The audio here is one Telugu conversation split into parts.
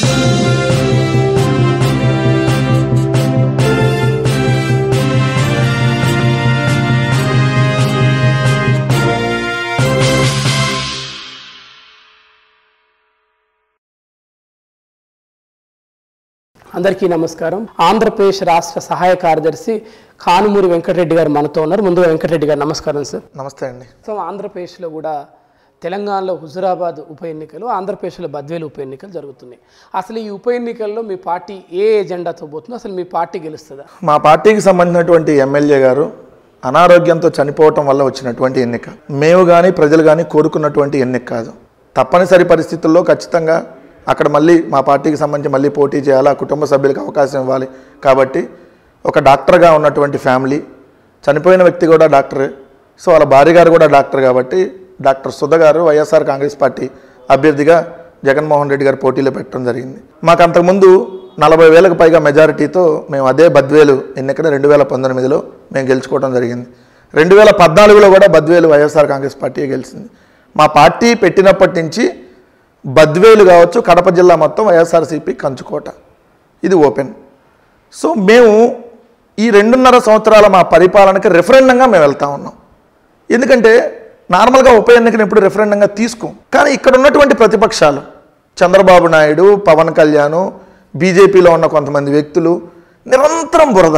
అందరికీ నమస్కారం ఆంధ్రప్రదేశ్ రాష్ట్ర సహాయ కార్యదర్శి కానుమూరి వెంకటరెడ్డి గారు మనతో ఉన్నారు ముందుగా వెంకటరెడ్డి గారు నమస్కారం సార్ నమస్తే అండి సో ఆంధ్రప్రదేశ్లో కూడా తెలంగాణలో హుజురాబాద్ ఉప ఎన్నికలు ఆంధ్రప్రదేశ్లో బద్వేలు ఉప ఎన్నికలు జరుగుతున్నాయి అసలు ఈ ఉప ఎన్నికల్లో మీ పార్టీ ఏ ఎజెండాతో పోతుందో అసలు మీ పార్టీ గెలుస్తుందా మా పార్టీకి సంబంధించినటువంటి ఎమ్మెల్యే గారు అనారోగ్యంతో చనిపోవటం వల్ల వచ్చినటువంటి ఎన్నిక మేము కానీ ప్రజలు కానీ కోరుకున్నటువంటి ఎన్నిక కాదు తప్పనిసరి పరిస్థితుల్లో ఖచ్చితంగా అక్కడ మళ్ళీ మా పార్టీకి సంబంధించి మళ్ళీ పోటీ చేయాలి ఆ కుటుంబ సభ్యులకు అవకాశం ఇవ్వాలి కాబట్టి ఒక డాక్టర్గా ఉన్నటువంటి ఫ్యామిలీ చనిపోయిన వ్యక్తి కూడా డాక్టరే సో వాళ్ళ భార్య గారు కూడా డాక్టర్ కాబట్టి డాక్టర్ సుధ గారు వైఎస్ఆర్ కాంగ్రెస్ పార్టీ అభ్యర్థిగా జగన్మోహన్ రెడ్డి గారు పోటీలో పెట్టడం జరిగింది మాకు అంతకుముందు నలభై వేలకు పైగా మెజారిటీతో మేము అదే బద్వేలు ఎన్నికలు రెండు వేల పంతొమ్మిదిలో మేము గెలుచుకోవడం జరిగింది రెండు వేల పద్నాలుగులో కూడా బద్వేలు వైఎస్ఆర్ కాంగ్రెస్ పార్టీ గెలిచింది మా పార్టీ పెట్టినప్పటి నుంచి బద్వేలు కావచ్చు కడప జిల్లా మొత్తం వైఎస్ఆర్సీపీ కంచుకోట ఇది ఓపెన్ సో మేము ఈ రెండున్నర సంవత్సరాల మా పరిపాలనకి రెఫరెండంగా మేము వెళ్తా ఉన్నాం ఎందుకంటే నార్మల్గా ఉప ఎన్నికను ఎప్పుడు రెఫరెండంగా తీసుకోం కానీ ఇక్కడ ఉన్నటువంటి ప్రతిపక్షాలు చంద్రబాబు నాయుడు పవన్ కళ్యాణ్ బీజేపీలో ఉన్న కొంతమంది వ్యక్తులు నిరంతరం బురద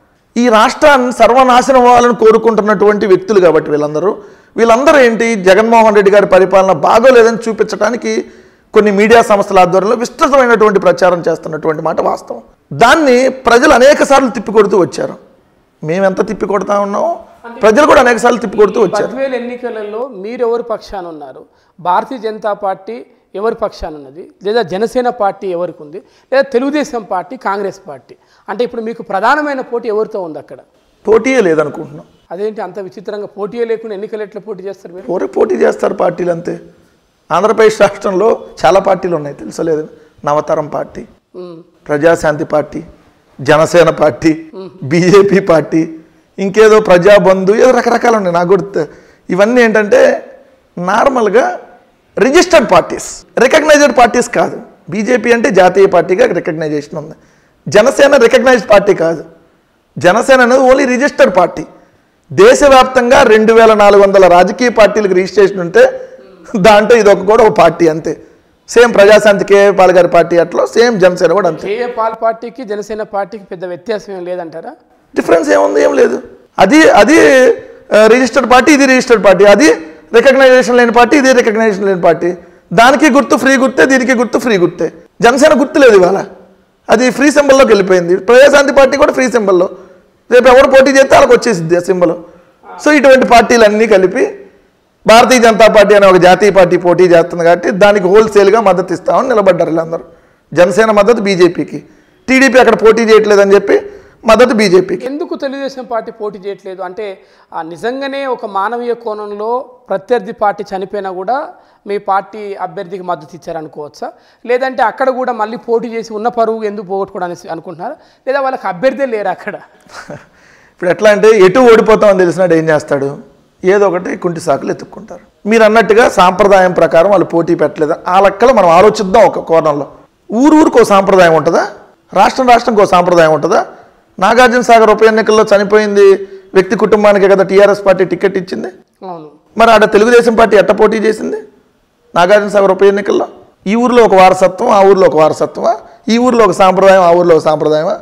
ఈ రాష్ట్రాన్ని సర్వనాశనం అవ్వాలని కోరుకుంటున్నటువంటి వ్యక్తులు కాబట్టి వీళ్ళందరూ వీళ్ళందరూ ఏంటి జగన్మోహన్ రెడ్డి గారి పరిపాలన బాగోలేదని చూపించడానికి కొన్ని మీడియా సంస్థల ఆధ్వర్యంలో విస్తృతమైనటువంటి ప్రచారం చేస్తున్నటువంటి మాట వాస్తవం దాన్ని ప్రజలు అనేక సార్లు తిప్పికొడుతూ వచ్చారు మేమెంత తిప్పికొడతా ఉన్నామో ప్రజలు కూడా అనేక సార్లు తిప్పికొడుతూ వచ్చారు బద్వేలు ఎన్నికలలో మీరు ఎవరి పక్షాన ఉన్నారు భారతీయ జనతా పార్టీ ఎవరి పక్షాన ఉన్నది లేదా జనసేన పార్టీ ఎవరికి ఉంది లేదా తెలుగుదేశం పార్టీ కాంగ్రెస్ పార్టీ అంటే ఇప్పుడు మీకు ప్రధానమైన పోటీ ఎవరితో ఉంది అక్కడ పోటీయే లేదనుకుంటున్నాం అదేంటి అంత విచిత్రంగా పోటీయే లేకుండా ఎన్నికలు ఎట్లా పోటీ చేస్తారు మీరు ఎవరు పోటీ చేస్తారు పార్టీలు అంతే ఆంధ్రప్రదేశ్ రాష్ట్రంలో చాలా పార్టీలు ఉన్నాయి తెలుసలేదు నవతరం పార్టీ ఉమ్. Praja Shanti party Janasena party BJP party ఇంకేదో ప్రజాబంధు ఏదో రకరకాలు ఉన్నాయి నాకు కూడా తె- ఇవన్నీ ఏంటంటే నార్మల్గా రిజిస్టర్డ్ పార్టీస్ రికగ్నైజ్డ్ పార్టీస్ కాదు బీజేపీ అంటే జాతీయ పార్టీగా రికగ్నైజేషన్ ఉంది జనసేన రికగ్నైజ్డ్ పార్టీ కాదు జనసేన అనేది ఓన్లీ రిజిస్టర్డ్ పార్టీ దేశవ్యాప్తంగా రెండు వేల నాలుగు వందల రాజకీయ పార్టీలకు రిజిస్ట్రేషన్ ఉంటే దాంట్లో ఇది ఒక కూడా ఒక పార్టీ అంతే సేమ్ ప్రజాశాంతి కే పాల్ గారి పార్టీ అట్లా సేమ్ జనసేన కూడా అంతే కేఏ పాల్ పార్టీకి జనసేన పార్టీకి పెద్ద వ్యత్యాసం ఏం లేదంటారా డిఫరెన్స్ ఏముంది ఏం లేదు అది అది రిజిస్టర్డ్ పార్టీ ఇది రిజిస్టర్డ్ పార్టీ అది రికగ్నైజేషన్ లేని పార్టీ ఇది రికగ్నైజేషన్ లేని పార్టీ దానికి గుర్తు ఫ్రీ గుర్తే దీనికి గుర్తు ఫ్రీ గుర్తే జనసేన గుర్తు లేదు ఇవాళ అది ఫ్రీ సింబల్లోకి వెళ్ళిపోయింది ప్రజాశాంతి పార్టీ కూడా ఫ్రీ సింబల్లో రేపు ఎవరు పోటీ చేస్తే వాళ్ళకి వచ్చేసింది ఆ సింబల్ సో ఇటువంటి పార్టీలన్నీ కలిపి భారతీయ జనతా పార్టీ అనే ఒక జాతీయ పార్టీ పోటీ చేస్తుంది కాబట్టి దానికి హోల్సేల్గా మద్దతు ఇస్తామని నిలబడ్డారు వీళ్ళందరూ జనసేన మద్దతు బీజేపీకి టీడీపీ అక్కడ పోటీ చేయట్లేదని చెప్పి మద్దతు బీజేపీకి ఎందుకు తెలుగుదేశం పార్టీ పోటీ చేయట్లేదు అంటే ఆ నిజంగానే ఒక మానవీయ కోణంలో ప్రత్యర్థి పార్టీ చనిపోయినా కూడా మీ పార్టీ అభ్యర్థికి మద్దతు ఇచ్చారనుకోవచ్చా లేదంటే అక్కడ కూడా మళ్ళీ పోటీ చేసి ఉన్న పరువు ఎందుకు పోగొట్టుకోవడానికి అనుకుంటున్నారు లేదా వాళ్ళకి అభ్యర్థే లేరు అక్కడ ఇప్పుడు ఎట్లా అంటే ఎటు ఓడిపోతామని తెలిసినాడు ఏం చేస్తాడు ఏదో ఒకటి కుంటి సాకులు ఎత్తుక్కుంటారు మీరు అన్నట్టుగా సాంప్రదాయం ప్రకారం వాళ్ళు పోటీ పెట్టలేదు ఆ లెక్కలో మనం ఆలోచిద్దాం ఒక కోణంలో ఊరు ఊరికి ఒక సాంప్రదాయం ఉంటుందా రాష్ట్రం రాష్ట్రంకి ఒక సాంప్రదాయం ఉంటుందా నాగార్జున సాగర్ ఉప ఎన్నికల్లో చనిపోయింది వ్యక్తి కుటుంబానికి కదా టీఆర్ఎస్ పార్టీ టికెట్ ఇచ్చింది అవును మరి ఆడ తెలుగుదేశం పార్టీ ఎట్ట పోటీ చేసింది నాగార్జున సాగర్ ఉప ఎన్నికల్లో ఈ ఊర్లో ఒక వారసత్వం ఆ ఊర్లో ఒక వారసత్వమా ఈ ఊర్లో ఒక సాంప్రదాయం ఆ ఊర్లో ఒక సాంప్రదాయమా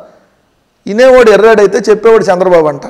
ఇనేవాడు ఎర్రాడైతే చెప్పేవాడు చంద్రబాబు అంట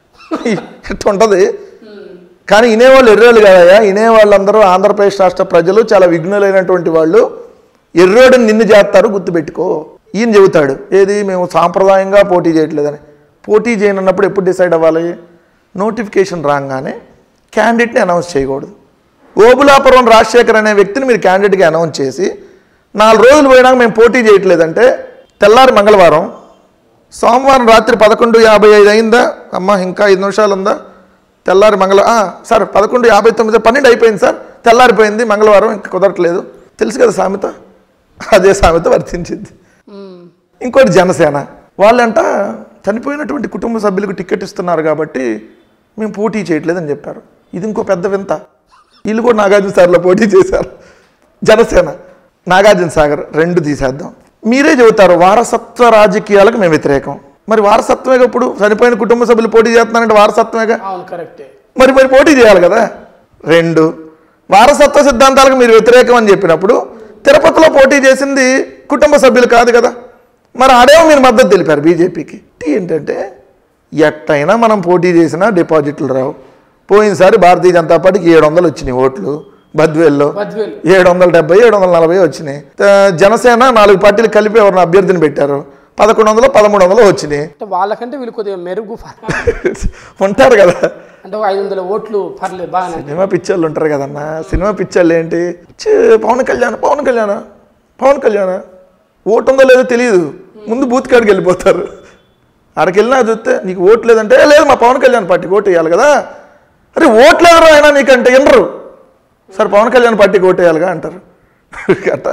ఇట్లా ఉంటుంది కానీ ఇనేవాళ్ళు ఎర్రోళ్ళు కాదయ్యా ఇనేవాళ్ళందరూ ఆంధ్రప్రదేశ్ రాష్ట్ర ప్రజలు చాలా విఘ్నులైనటువంటి వాళ్ళు ఎర్రోడిని నిన్ను చేస్తారు గుర్తుపెట్టుకో ఈయన చెబుతాడు ఏది మేము సాంప్రదాయంగా పోటీ చేయట్లేదని పోటీ చేయనన్నప్పుడు ఎప్పుడు డిసైడ్ అవ్వాలి నోటిఫికేషన్ రాగానే క్యాండిడేట్ని అనౌన్స్ చేయకూడదు ఓబులాపురం రాజశేఖర్ అనే వ్యక్తిని మీరు క్యాండిడేట్గా అనౌన్స్ చేసి నాలుగు రోజులు పోయినాక మేము పోటీ చేయట్లేదంటే తెల్లారి మంగళవారం సోమవారం రాత్రి పదకొండు యాభై ఐదు అయిందా అమ్మ ఇంకా ఐదు నిమిషాలు ఉందా తెల్లారి మంగళ ఆ, సార్ పదకొండు యాభై తొమ్మిది పన్నెండు అయిపోయింది సార్ తెల్లారిపోయింది మంగళవారం ఇంకా కుదరట్లేదు తెలుసు కదా సామెత అదే సామెత వర్తించింది ఉమ్. ఇంకోటి జనసేన వాళ్ళంట చనిపోయినటువంటి కుటుంబ సభ్యులకు టికెట్ ఇస్తున్నారు కాబట్టి మేము పోటీ చేయట్లేదని చెప్పారు ఇది ఇంకో పెద్ద వింత వీళ్ళు కూడా నాగార్జున సార్లో పోటీ చేశారు జనసేన నాగార్జున సాగర్ రెండు తీసేద్దాం మీరే చెబుతారు వారసత్వ రాజకీయాలకు మేము వ్యతిరేకం మరి వారసత్వమేగా ఇప్పుడు చనిపోయిన కుటుంబ సభ్యులు పోటీ చేస్తున్నారంటే వారసత్వమేగా అవును కరెక్టే మరి మరి పోటీ చేయాలి కదా రెండు వారసత్వ సిద్ధాంతాలకు మీరు వ్యతిరేకం అని చెప్పినప్పుడు తిరుపతిలో పోటీ చేసింది కుటుంబ సభ్యులు కాదు కదా మరి ఆడేమో మీరు మద్దతు తెలిపారు బీజేపీకి ఏంటంటే ఎట్టయినా మనం పోటీ చేసినా డిపాజిట్లు రావు పోయినసారి భారతీయ జనతా పార్టీకి ఏడు వందలు వచ్చినాయి ఓట్లు బద్వేల్లో బద్వేలు ఏడు వందల డెబ్బై ఏడు వందల నలభై వచ్చినాయి ఆ, జనసేన నాలుగు పార్టీలు కలిపి ఎవరిని అభ్యర్థిని పెట్టారు పదకొండు వందలు పదమూడు వందలు వచ్చినాయి అంటే వాళ్ళకంటే వీళ్ళు కొద్దిగా మెరుగు పర్- ఉంటారు కదా అంటే ఒక ఐదు వందల ఓట్లు పర్లేదు బాగానే సినిమా పిక్చర్లు ఉంటారు కదన్నా సినిమా పిక్చర్లు ఏంటి ఛీ, పవన్ కళ్యాణ్ పవన్ కళ్యాణ్ పవన్ కళ్యాణ్ ఓటు ఉందో లేదో తెలియదు ముందు బూత్ కాడికి వెళ్ళిపోతారు ఆడికి వెళ్ళినా చూస్తే నీకు ఓటు లేదంటే "ఏ, లేదు మా పవన్ కళ్యాణ్ పార్టీకి ఓటు వేయాలి కదా అరే ఓట్లు ఎవరు అయినా నీకంటే వినరు సరే పవన్ కళ్యాణ్ పార్టీకి ఓటు వేయాలిగా అంటారు అట్ట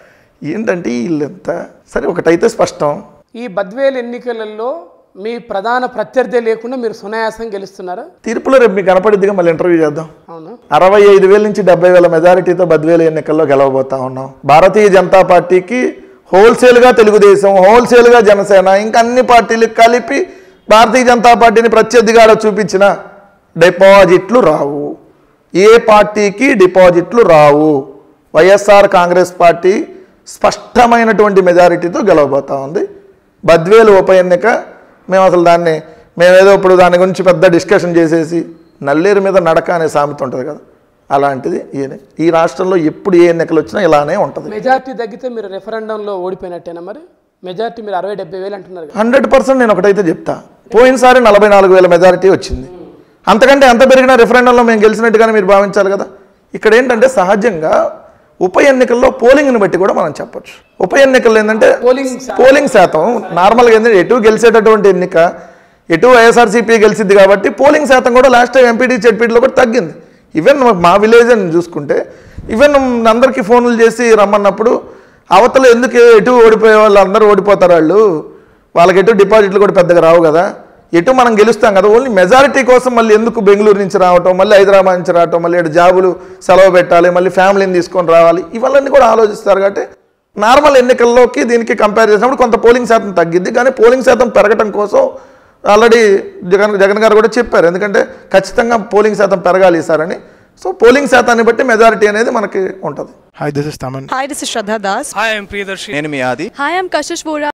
ఏంటంటే వీళ్ళంతా సరే ఒకటైతే స్పష్టం ఈ బద్వేలు ఎన్నికలలో మీ ప్రధాన ప్రత్యర్థి లేకుండా మీరు సునాయాసం గెలుస్తున్నారా తీర్పులో రేపు మీకు కనపడిద్దిగా మళ్ళీ ఇంటర్వ్యూ చేద్దాం అవునా అరవై ఐదు వేల నుంచి డెబ్బై వేల మెజారిటీతో బద్వేలు ఎన్నికల్లో గెలవబోతా ఉన్నాం భారతీయ జనతా పార్టీకి హోల్సేల్గా తెలుగుదేశం హోల్సేల్గా జనసేన ఇంకా అన్ని పార్టీలు కలిపి భారతీయ జనతా పార్టీని ప్రత్యర్థిగా ఆడ చూపించిన డిపాజిట్లు రావు ఏ పార్టీకి డిపాజిట్లు రావు వైఎస్ఆర్ కాంగ్రెస్ పార్టీ స్పష్టమైనటువంటి మెజారిటీతో గెలవబోతా ఉంది బద్వేలు ఉప ఎన్నిక మేము అసలు దాన్ని మేమేదో ఇప్పుడు దాని గురించి పెద్ద డిస్కషన్ చేసేసి నల్లేరు మీద నడక అనే సామెత ఉంటుంది కదా అలాంటిది ఈయన ఈ రాష్ట్రంలో ఎప్పుడు ఏ ఎన్నికలు వచ్చినా ఇలానే ఉంటుంది మెజార్టీ తగ్గితే మీరు రెఫరెండంలో ఓడిపోయినట్టేనా మరి మెజార్టీ మీరు అరవై డెబ్బై వేలు అంటున్నారు కదా హండ్రెడ్ పర్సెంట్ నేను ఒకటైతే చెప్తా పోయినసారి నలభై నాలుగు వేల మెజారిటీ వచ్చింది అంతకంటే ఎంత పెరిగినా రిఫరెండంలో మేము గెలిచినట్టుగానే మీరు భావించాలి కదా ఇక్కడ ఏంటంటే సహజంగా ఉప ఎన్నికల్లో పోలింగ్ని బట్టి కూడా మనం చెప్పొచ్చు ఉప ఎన్నికల్లో ఏంటంటే పోలింగ్ శా- పోలింగ్ శాతం నార్మల్గా ఏంటంటే ఎటు గెలిచేటటువంటి ఎన్నిక ఎటు వైఎస్ఆర్సీపీ గెలిచింది కాబట్టి పోలింగ్ శాతం కూడా లాస్ట్ టైం ఎంపీటీ చెడ్పీటీలో కూడా తగ్గింది ఈవెన్ మా విలేజ్ అని చూసుకుంటే ఈవెన్ అందరికీ ఫోన్లు చేసి రమ్మన్నప్పుడు అవతల ఎందుకు ఎటు ఓడిపోయే వాళ్ళు అందరూ ఓడిపోతారు వాళ్ళు వాళ్ళకి ఎటు డిపాజిట్లు కూడా పెద్దగా రావు కదా ఎటు మనం గెలుస్తాం కదా ఓన్లీ మెజారిటీ కోసం మళ్ళీ ఎందుకు బెంగళూరు నుంచి రావటం మళ్ళీ హైదరాబాద్ నుంచి రావటం మళ్ళీ ఇటు జాబులు సెలవు పెట్టాలి మళ్ళీ ఫ్యామిలీని తీసుకొని రావాలి ఇవన్నీ కూడా ఆలోచిస్తారు కాబట్టి నార్మల్ ఎన్నికల్లోకి దీనికి కంపేర్ చేసినప్పుడు కొంత పోలింగ్ శాతం తగ్గిద్ది కానీ పోలింగ్ శాతం పెరగటం కోసం ఆల్రెడీ జగన్ జగన్ గారు కూడా చెప్పారు ఎందుకంటే ఖచ్చితంగా పోలింగ్ శాతం పెరగాలి ఈసారని సో పోలింగ్ శాతాన్ని బట్టి మెజారిటీ అనేది మనకి ఉంటుంది Hi, this is Taman. Hi, this is Shraddha Das. Hi, I'm Priyadarshi. నేను మీ ఆది Hi, I'm Kashish Vora.